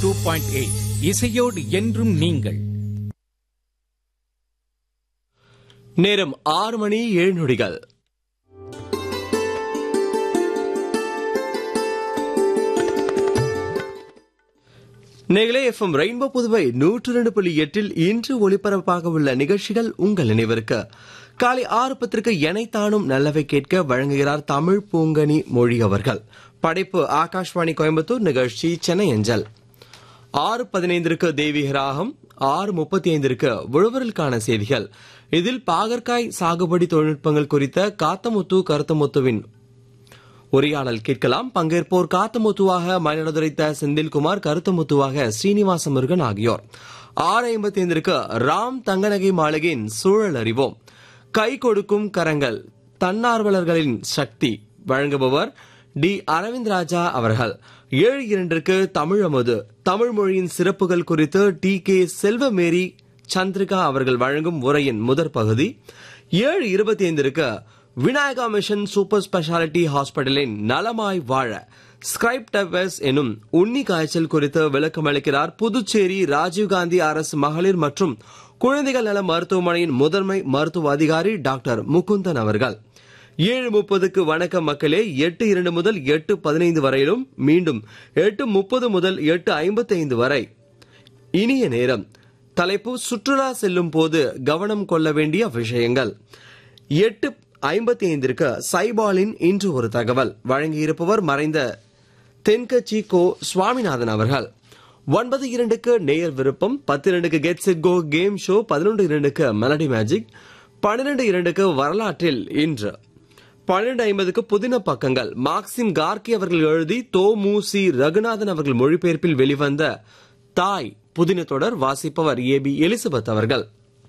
two point eight இசையோடு என்றும் நீங்கள் நேரம் ஆறு மணி ஏழு நொடிகள் நேர்களே எஃப்எம் ரெயின்போ புதுவை நூற்று ரெண்டு புள்ளி எட்டில் இன்று ஒளிபரப்பாக உள்ள நிகழ்ச்சிகள் உங்கள் நினைவிற்கு காலை ஆறு பத்திற்கு எனைத்தானும் நல்லவை கேட்க வழங்குகிறார் தமிழ் பூங்கனி மொழி அவர்கள் படைப்பு ஆகாஷ்வாணி கோயம்புத்தூர் நிகழ்ச்சி சென்னை அஞ்சல் ஆறு பதினைந்திற்கு தெய்வீக ராகம் ஆறு முப்பத்தி ஐந்திற்கு உழவர்களுக்கான செய்திகள் இதில் பாகற்காய் சாகுபடி தொழில்நுட்பங்கள் குறித்த காத்தமுத்து கருத்தமுத்துவின் உரையாடல் கேட்கலாம் பங்கேற்போர் காத்தமுத்துவாக மயிலாடுதுறை த செந்தில்குமார் கருத்தமுத்துவாக ஸ்ரீனிவாச முருகன் ஆகியோர் ஆறு ஐம்பத்தி ஐந்திற்கு ராம் தங்கநகை மாளிகையின் சூழல் அறிவோம் கை கொடுக்கும் கரங்கள் தன்னார்வலர்களின் சக்தி வழங்குபவர் டி அரவிந்த் ராஜா அவர்கள் ஏழு இரண்டிற்கு தமிழ் அமுது தமிழ் மொழியின் சிறப்புகள் குறித்து டி கே செல்வமேரி சந்திரிகா அவர்கள் வழங்கும் உரையின் முதற் பகுதி ஏழு இருபத்தி ஐந்திற்கு விநாயகா மிஷன் சூப்பர் ஸ்பெஷாலிட்டி ஹாஸ்பிட்டலின் நலமாய் வாழ ஸ்கிரைப் டவர்ஸ் எனும் உண்ணி காய்ச்சல் குறித்து விளக்கம் அளிக்கிறார் புதுச்சேரி ராஜீவ்காந்தி அரசு மகளிர் மற்றும் குழந்தைகள் நல மருத்துவமனையின் முதன்மை மருத்துவ அதிகாரி டாக்டர் முகுந்தன் அவர்கள் ஏழு முப்பதுக்கு வணக்கம் மக்களே எட்டு இரண்டு முதல் எட்டு பதினைந்து வரையிலும் மீண்டும் எட்டு முப்பது முதல் எட்டு ஐம்பத்தி ஐந்து வரை இனிய நேரம் தலைப்பு சுற்றுலா செல்லும் போது கவனம் கொள்ள வேண்டிய விஷயங்கள் எட்டு ஐம்பத்தி ஐந்திற்கு சைபாலின் இன்று ஒரு தகவல் வழங்கியிருப்பவர் மறைந்த தென்கட்சி கோ சுவாமிநாதன் அவர்கள் ஒன்பது இரண்டுக்கு நேயர் விருப்பம் பத்து இரண்டுக்கு get set go game show பதினொன்று இரண்டுக்கு மெலடி மேஜிக் பன்னிரண்டு இரண்டுக்கு வரலாற்றில் இன்று பன்னிரண்டு ஐம்பதுக்கு புதின பக்கங்கள் மார்க்சிம் கார்கி அவர்கள் எழுதி தோ மு சி ரகுநாதன் அவர்கள் மொழிபெயர்ப்பில் வெளிவந்த தாய் புதின தொடர் வாசிப்பவர் ஏ பி எலிசபெத் அவர்கள்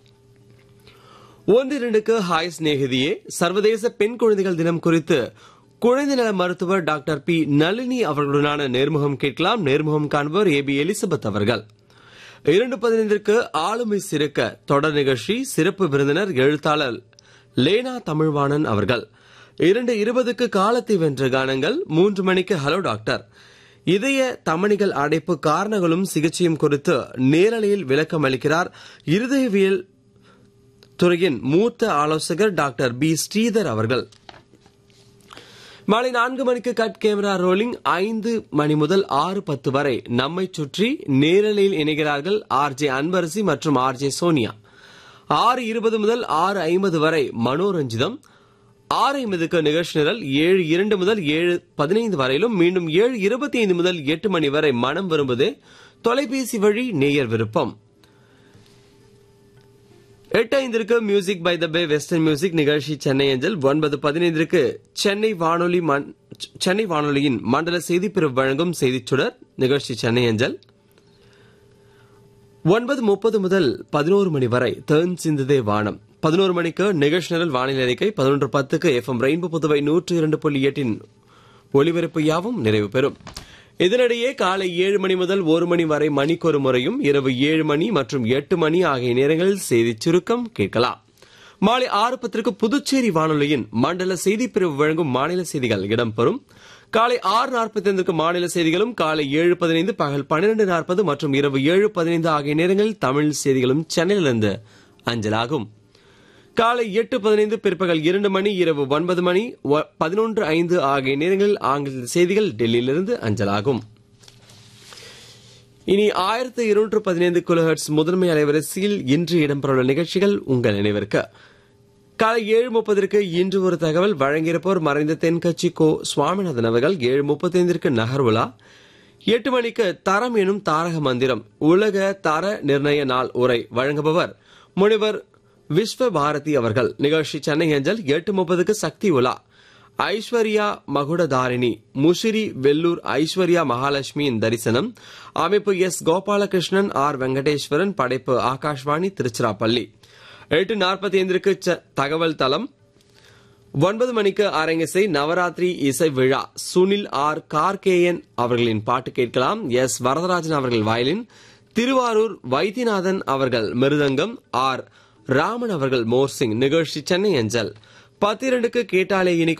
ஒன்றிரண்டுக்கு ஹாய் சிநேகிதியே சர்வதேச பெண் குழந்தைகள் தினம் குறித்து குழந்தை நல மருத்துவர் டாக்டர் பி நளினி அவர்களுடனான நேர்முகம் கேட்கலாம் நேர்முகம் காண்பவர் ஏ பி எலிசபெத் அவர்கள் இரண்டு பதினைந்திற்கு ஆளுமை சிறக்க தொடர் நிகழ்ச்சி சிறப்பு விருந்தினர் எழுத்தாளர் லேனா தமிழ்வாணன் அவர்கள் இரண்டு இருபதுக்கு காலத்தை வென்ற கானங்கள் மூன்று மணிக்கு ஹலோ டாக்டர் இதய தமணிகள் அடைப்பு காரணங்களும் சிகிச்சையும் குறித்து நேரலையில் விளக்கம் அளிக்கிறார் இருதயவியல் துறையின் மூத்த ஆலோசகர் டாக்டர் பி ஸ்ரீதர் அவர்கள் மாலை நான்கு மணிக்கு கட் கேமரா ரோலிங் ஐந்து மணி முதல் ஆறு பத்து வரை நம்மை சுற்றி நேரலையில் இணைகிறார்கள் ஆர் ஜே அன்பரசி மற்றும் ஆர் ஜே சோனியா ஆறு இருபது முதல் ஆறு ஐம்பது வரை மனோரஞ்சிதம் ஆறு ஐம்பதுக்கு நிகழ்ச்சி நிரல் ஏழு இரண்டு முதல் ஏழு பதினைந்து வரையிலும் மீண்டும் ஏழு இருபத்தி ஐந்து முதல் எட்டு மணி வரை மனம் விரும்புது தொலைபேசி வழி நேயர் விருப்பம் எட்டு ஐந்திற்கு music by the bay western music நிகழ்ச்சி சென்னை அஞ்சல் ஒன்பது பதினைந்திற்கு சென்னை வானொலி மண்- சென்னை வானொலியின் மண்டல செய்திப்பிரிவு வழங்கும் செய்திச் சுடர் நிகழ்ச்சி சென்னை அஞ்சல் ஒன்பது முப்பது முதல் பதினோரு மணி வரை தேன் சிந்துதே வானம் பதினோரு மணிக்கு நிகழ்ச்சி நிரல் வானிலை அறிக்கை பதினொன்று பத்துக்கு எஃப்எம் ரெயின்போ புதுவை நூற்று இரண்டு புள்ளி எட்டின் ஒலிபரப்பு யாவும் நிறைவு பெறும் இதனிடையே காலை ஏழு மணி முதல் ஒரு மணி வரை மணிக்கொரு முறையும் இரவு ஏழு மணி மற்றும் எட்டு மணி ஆகிய நேரங்களில் செய்தி சுருக்கம் கேட்கலாம் மாலை ஆறு பத்திற்கு புதுச்சேரி வானொலியின் மண்டல செய்திப் பிரிவு வழங்கும் மாநில செய்திகள் இடம்பெறும் காலை ஆறு நாற்பத்தி ஐந்துக்கு மாநில செய்திகளும் காலை ஏழு பதினைந்து பகல் பன்னிரண்டு நாற்பது மற்றும் இரவு ஏழு பதினைந்து ஆகிய நேரங்களில் தமிழ் செய்திகளும் சென்னையிலிருந்து அஞ்சலாகும் காலை எட்டு பதினைந்து பிற்பகல் இரண்டு மணி இரவு ஒன்பது மணி ஒ- பதினொன்று ஐந்து ஆகிய நேரங்களில் ஆங்கில செய்திகள் டெல்லியிலிருந்து அஞ்சலாகும் இனி ஆயிரத்தி இருநூற்று பதினைந்து கிலோஹெர்ட்ஸ் முதன்மை அலைவரிசையில் இன்று இடம்பெறவுள்ள நிகழ்ச்சிகள் உங்கள் நினைவிற்கு காலை ஏழு முப்பதற்கு இன்று ஒரு தகவல் வழங்கியிருப்போர் மறைந்த தென்கட்சி கோ சுவாமிநாதன் அவர்கள் ஏழு முப்பத்தைந்திற்கு நகர்வுலா எட்டு மணிக்கு தரம் எனும் தாரக மந்திரம் உலக தர நிர்ணய நாள் உரை வழங்குபவர் முனிவர் விஸ்வ பாரதி அவர்கள் நிகழ்ச்சி சென்னை அஞ்சல் எட்டு முப்பதுக்கு சக்தி உலா ஐஸ்வர்யா மகுடதாரிணி முசிறி வெல்லூர் ஐஸ்வர்யா மகாலட்சுமியின் தரிசனம் அமைப்பு எஸ் கோபாலகிருஷ்ணன் ஆர் வெங்கடேஸ்வரன் படைப்பு ஆகாஷ்வாணி திருச்சிராப்பள்ளி எட்டு நாற்பத்தி ஐந்திற்கு ச- தகவல் தளம் ஒன்பது மணிக்கு அரங்கிசை நவராத்திரி இசை விழா சுனில் ஆர் கார்கேயன் அவர்களின் பாட்டு கேட்கலாம் எஸ் வரதராஜன் அவர்கள் வயலின் திருவாரூர் வைத்தியநாதன் அவர்கள் மிருதங்கம் ஆர் ராமன் அவர்கள் மோர்சிங் நிகழ்ச்சி சென்னை அஞ்சல் பத்திரண்டுக்கு கேட்டாலே இனிக்கும்